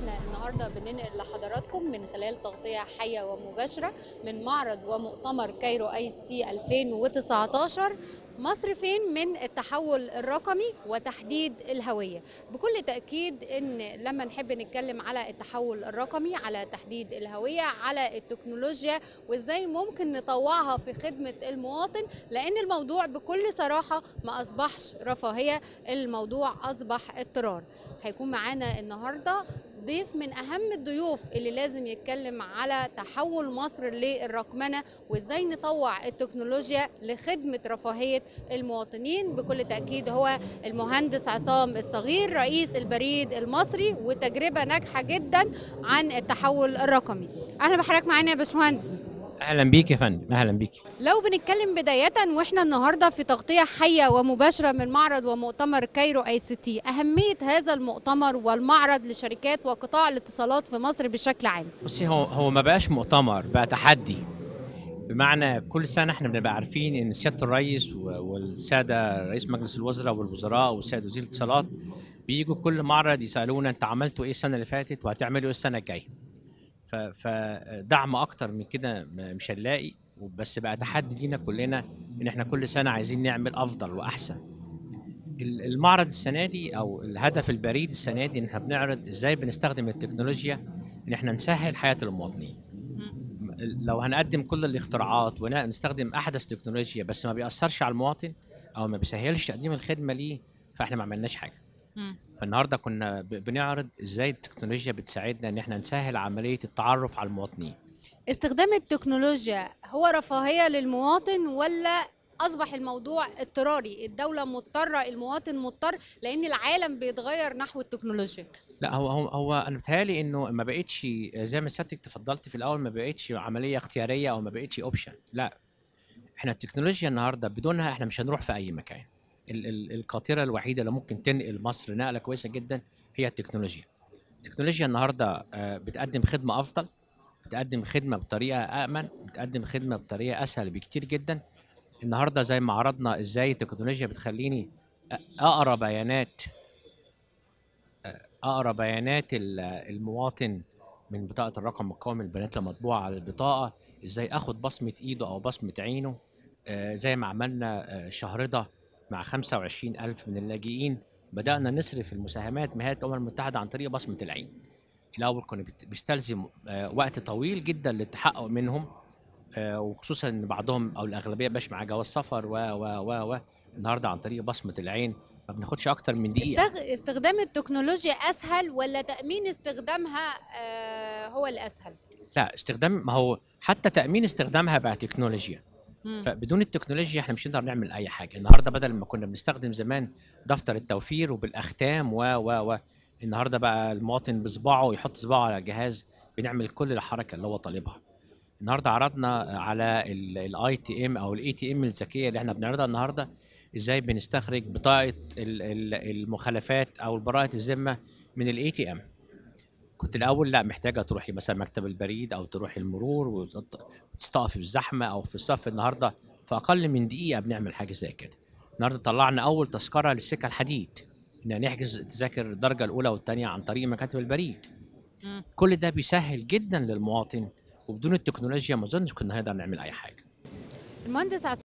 احنا النهارده بننقل لحضراتكم من خلال تغطيه حيه ومباشره من معرض ومؤتمر كايرو اي اس تي 2019 مصر فين من التحول الرقمي وتحديد الهويه بكل تاكيد ان لما نحب نتكلم على التحول الرقمي على تحديد الهويه على التكنولوجيا وازاي ممكن نطوعها في خدمه المواطن لان الموضوع بكل صراحه ما اصبحش رفاهيه الموضوع اصبح اضطرار هيكون معانا النهارده ضيف من اهم الضيوف اللي لازم يتكلم على تحول مصر للرقمنه وازاي نطوع التكنولوجيا لخدمه رفاهيه المواطنين بكل تاكيد هو المهندس عصام الصغير رئيس البريد المصري وتجربه ناجحه جدا عن التحول الرقمي اهلا بحضرتك معانا يا باشمهندس اهلا بيك يا فندم اهلا بيك لو بنتكلم بداية واحنا النهارده في تغطية حية ومباشرة من معرض ومؤتمر كايرو اي سي تي، أهمية هذا المؤتمر والمعرض لشركات وقطاع الاتصالات في مصر بشكل عام. بصي هو هو ما بقاش مؤتمر بقى تحدي بمعنى كل سنه احنا بنبقى عارفين ان سياده الرئيس و- والساده رئيس مجلس الوزراء والوزراء والسيد وزير الاتصالات بيجوا كل معرض يسالونا انت عملتوا ايه السنه اللي فاتت وهتعملوا ايه السنه الجايه ف- فدعم اكتر من كده م- مش هنلاقي بس بقى تحدي لينا كلنا ان احنا كل سنه عايزين نعمل افضل واحسن ال- المعرض السنه دي او الهدف البريد السنه دي ان احنا بنعرض ازاي بنستخدم التكنولوجيا ان احنا نسهل حياه المواطنين لو هنقدم كل الاختراعات ونستخدم احدث تكنولوجيا بس ما بيأثرش على المواطن او ما بيسهلش تقديم الخدمه ليه فاحنا ما عملناش حاجه فالنهارده كنا ب- بنعرض ازاي التكنولوجيا بتساعدنا ان احنا نسهل عمليه التعرف على المواطنين استخدام التكنولوجيا هو رفاهية للمواطن ولا أصبح الموضوع اضطراري؟ الدولة مضطرة المواطن مضطر لأن العالم بيتغير نحو التكنولوجيا. لا هو هو, هو انا بتهيألي انه ما بقتش زي ما سيادتك تفضلت في الاول ما بقتش عمليه اختياريه او ما بقتش اوبشن لا احنا التكنولوجيا النهارده بدونها احنا مش هنروح في اي مكان ال- ال- القاطره الوحيده اللي ممكن تنقل مصر نقله كويسه جدا هي التكنولوجيا التكنولوجيا النهارده آه، بتقدم خدمه افضل بتقدم خدمه بطريقه امن بتقدم خدمه بطريقه اسهل بكتير جدا النهارده زي ما عرضنا ازاي التكنولوجيا بتخليني أ- اقرا بيانات اقرا بيانات ال- المواطن من بطاقه الرقم القومي البيانات المطبوعه على البطاقه ازاي اخد بصمه ايده او بصمه عينه آه، زي ما عملنا آه، شهرده مع 25 ألف من اللاجئين بدأنا نصرف المساهمات من هيئة الأمم المتحدة عن طريق بصمة العين الأول كنا بت- بيستلزم آه، وقت طويل جدا للتحقق منهم آه، وخصوصا ان بعضهم او الاغلبيه باش معاه جواز سفر و و و و النهارده عن طريق بصمه العين ما بناخدش اكتر من دقيقه استغ... استخدام التكنولوجيا أسهل ولا تأمين استخدامها آه هو الأسهل؟ لا استخدام ما هو حتى تامين استخدامها بقى تكنولوجيا مم. فبدون التكنولوجيا احنا مش هنقدر نعمل اي حاجه النهارده بدل ما كنا بنستخدم زمان دفتر التوفير وبالاختام و و و النهارده بقى المواطن بصباعه يحط صباعه على الجهاز بنعمل كل الحركه اللي هو طالبها النهارده عرضنا على الاي تي ام او الاي تي ام الذكيه اللي احنا بنعرضها النهارده ازاي بنستخرج بطاقه ال- ال- المخالفات او البراءه الذمه من الاي تي ام كنت الاول لا محتاجه تروحي مثلا مكتب البريد او تروحي المرور وتط- وتستقفي في الزحمه او في الصف النهارده في اقل من دقيقه بنعمل حاجه زي كده النهارده طلعنا اول تذكره للسكه الحديد ان نحجز تذاكر الدرجه الاولى والثانيه عن طريق مكاتب البريد مم. كل ده بيسهل جدا للمواطن وبدون التكنولوجيا ما اظنش كنا هنقدر نعمل اي حاجه المهندس